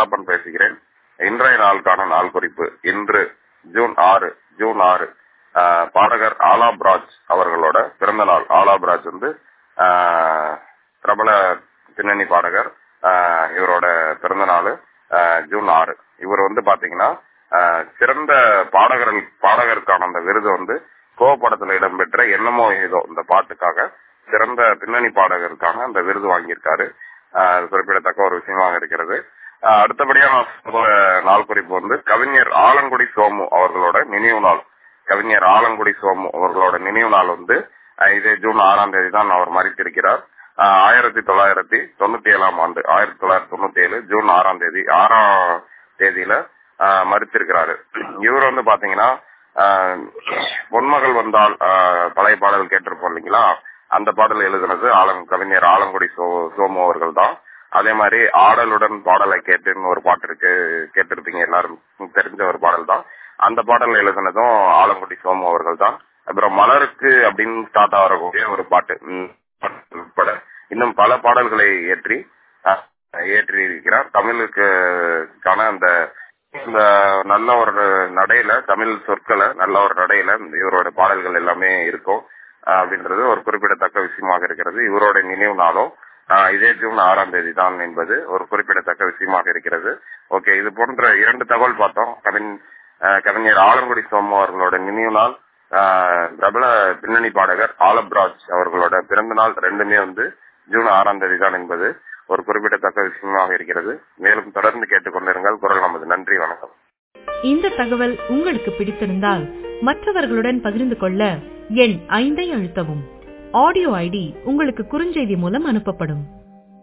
நல்லப்பன் பேசுகிறேன் இன்றைய நாளுக்கான நாள் குறிப்பு இன்று ஜூன் ஆறு ஜூன் ஆறு ஆஹ் பாடகர் ஆலாப்ராஜ் அவர்களோட பிறந்த நாள் ஆலாப்ராஜ் வந்து ஆஹ் பிரபல பின்னணி பாடகர் ஆஹ் இவரோட பிறந்த நாள் ஜூன் ஆறு இவர் வந்து பாத்தீங்கன்னா ஆஹ் சிறந்த பாடகர்கள் பாடகருக்கான அந்த விருது வந்து கோ படத்துல இடம்பெற்ற என்னமோ ஏதோ இந்த பாட்டுக்காக சிறந்த பின்னணி பாடகருக்கான அந்த விருது வாங்கியிருக்காரு ஆஹ் அது குறிப்பிடத்தக்க ஒரு விஷயமாக இருக்கிறது ஆஹ் அடுத்தபடியான நாள் குறிப்பு வந்து கவிஞர் ஆலங்குடி சோமு அவர்களோட நினைவு நாள் கவிஞர் ஆலங்குடி சோமு அவர்களோட நினைவு நாள் வந்து ஆஹ் இதே ஜூன் ஆறாம் தேதி தான் அவர் மறித்திருக்கிறார் ஆஹ் ஆயிரத்தி தொள்ளாயிரத்தி தொண்ணூத்தி ஏழாம் ஆண்டு ஆயிரத்தி தொள்ளாயிரத்தி தொண்ணூத்தி ஏழு ஜூன் ஆறாம் தேதி ஆறாம் தேதியில ஆஹ் மறித்திருக்கிறாரு இவர் வந்து பாத்தீங்கன்னா ஆஹ் பொன்மகள் வந்தால் ஆஹ் பழைய பாடல் கேட்டிருப்போம் இல்லைங்களா அந்த பாடல் எழுதுனது ஆலம் கவிஞர் ஆலங்குடி சோ சோமு அவர்கள் தான் அதே மாதிரி ஆடலுடன் பாடலை கேட்டுன்னு ஒரு பாட்டு இருக்கு கேட்டிருப்பீங்க எல்லாரும் தெரிஞ்ச ஒரு பாடல் தான் அந்த பாடல் எழுதுனதும் ஆலங்குடி சோமு அவர்கள் தான் அப்புறம் மலருக்கு அப்படின்னு ஸ்டார்ட் ஆகக்கூடிய ஒரு பாட்டு ம், உட்பட இன்னும் பல பாடல்களை ஏற்றி அஹ், ஏற்றி இருக்கிறார் தமிழுக்கான அந்த இந்த நல்ல ஒரு நடையில தமிழ் சொற்களை நல்ல ஒரு நடையில இவரோட பாடல்கள் எல்லாமே இருக்கும் அஹ், அப்படின்றது ஒரு குறிப்பிடத்தக்க விஷயமாக இருக்கிறது இவரோட நினைவு நாளும் ஆஹ் இதே ஜூன் ஆறாம் தேதி தான் என்பது ஒரு குறிப்பிடத்தக்க விஷயமாக இருக்கிறது ஓகே இது போன்ற இரண்டு தகவல் பார்த்தோம் கவிஞ் ஆஹ் கவிஞர் ஆலங்குடி சோமு அவர்களோட நினைவு நாள் ஆஹ் பிரபல பின்னணி பாடகர் ஆலப்ராஜ் அவர்களோட பிறந்த நாள் ரெண்டுமே வந்து ஜூன் ஆறாம் தேதி தான் என்பது ஒரு குறிப்பிடத்தக்க விஷயமாக இருக்கிறது மேலும் தொடர்ந்து கேட்டுக்கொண்டிருங்கள் குரல் நமது நன்றி வணக்கம் இந்த தகவல் உங்களுக்கு பிடித்திருந்தால் மற்றவர்களுடன் பகிர்ந்து கொள்ள எண் ஐந்தை அழுத்தவும் ஆடியோ ஐடி உங்களுக்கு குறுஞ்செய்தி மூலம் அனுப்பப்படும்